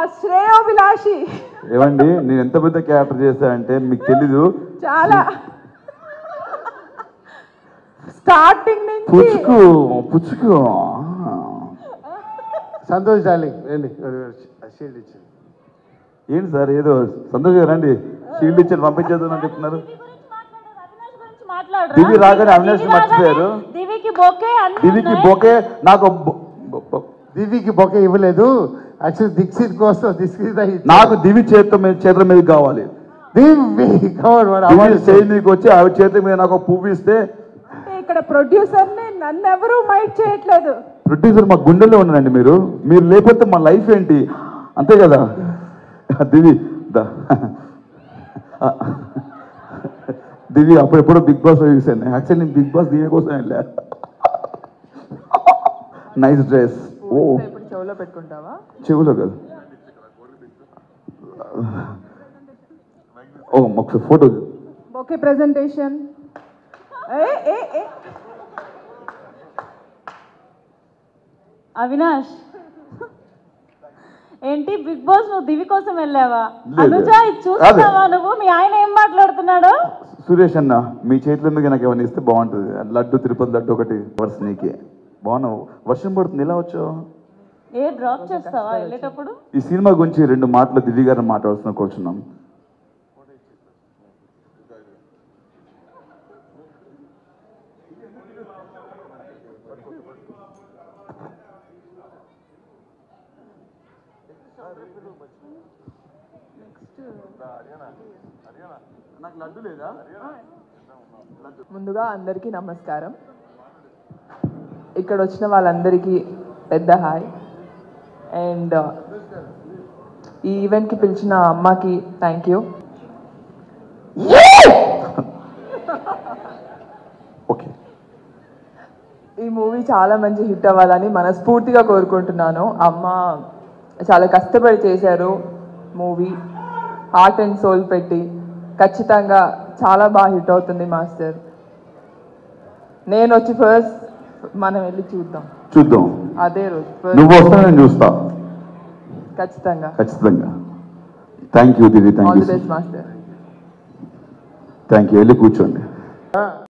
శ్రేయోభిలాషి ఏమండి నేను ఎంత పెద్ద క్యారెక్టర్ చేశానంటే మీకు తెలీదు చాలా స్టార్టింగ్ నుంచి పుచ్చుకు పుచ్చుకు సంతోష్ డార్లింగ్ రండి షీల్డ్ ఇచ్చింది ఏంటి సార్ ఏదో సంతోష్ గారు రండి షీల్డ్ ఇచ్చారు పంపించేద్దాం అని చెప్తున్నారు దివి రాగానే అవినాష్ మర్చిపోయారు. దివికి బొకే అన్ని దివికి ఉన్నాయి. బొకే నాకు బొ- బొ- బొ- దివ్యకి బొకే ఇవ్వలేదు యాక్చువల్లీ దీక్షిత్ కోసం దీక్షిత్ నాకు దివి చేతితో మీద చేతుల మీద కావాలి దివ్య కవర్ వాడు దివి అవార్డు స్టేజ్ మీదకి వచ్చి ఆవిడ చేతుల మీద నాకు ఒక పువ్వు ఇస్తే అంటే ఇక్కడ ప్రొడ్యూసర్ ని నన్ను ఎవరు మైట్ చేయట్లేదు ప్రొడ్యూసర్ మా గుండెల్లో ఉన్నారండి మీరు మీరు లేకపోతే మా లైఫ్ ఏంటి అంతే కదా దివి దా. దివి అప్పుడెప్పుడో బిగ్ బాస్ చూసాను యాక్చువల్లీ నేను బిగ్ బాస్ దీని కోసం వెళ్ళా నైస్ డ్రెస్ ఓ ఇప్పుడు చెవులో పెట్టుకుంటావా చెవులో కదా ఓ ఒకసారి ఫోటో ఓకే ప్రెజెంటేషన్ ఏ ఏ ఏ అవినాష్ ఏంటి బిగ్ బాస్ నువ్వు దివి కోసం వెళ్ళావా లేదు. అనుజ ఇది చూస్తున్నావా నువ్వు మీ ఆయన ఏం మాట్లాడుతున్నాడు సురేష్ అన్న మీ చేతుల మీద నాకు ఏమైనా ఇస్తే బాగుంటుంది లడ్డు తిరుపతి లడ్డు ఒకటి వర్ష నీకే బాగున్నావు వర్షం పడుతుంది ఎలా వచ్చావు ఏ డ్రాప్ చేస్తావా వెళ్ళేటప్పుడు ఈ సినిమా గురించి రెండు మాటలు దివ్య గారిని మాట్లాడుతున్నా కూర్చున్నాం నాకు లడ్డు లేదా ముందుగా అందరికీ నమస్కారం ఇక్కడ వచ్చిన వాళ్ళందరికీ పెద్ద హాయ్ అండ్ ఈ ఈవెంట్కి పిలిచిన అమ్మకి థ్యాంక్ యూ ఓకే ఈ మూవీ చాలా మంచి హిట్ అవ్వాలని మనస్ఫూర్తిగా కోరుకుంటున్నాను అమ్మ చాలా కష్టపడి చేశారు మూవీ హార్ట్ అండ్ సోల్ పెట్టి ఖచ్చితంగా చాలా బాగా హిట్ అవుతుంది మాస్టర్ నేను వచ్చి ఫస్ట్ మనం వెళ్ళి చూద్దాం చూద్దాం అదే రోజు first నువ్వు వస్తా నేను చూస్తా ఖచ్చితంగా ఖచ్చితంగా thank you Divi thank all you the best master thank you వెళ్ళి కూర్చోండి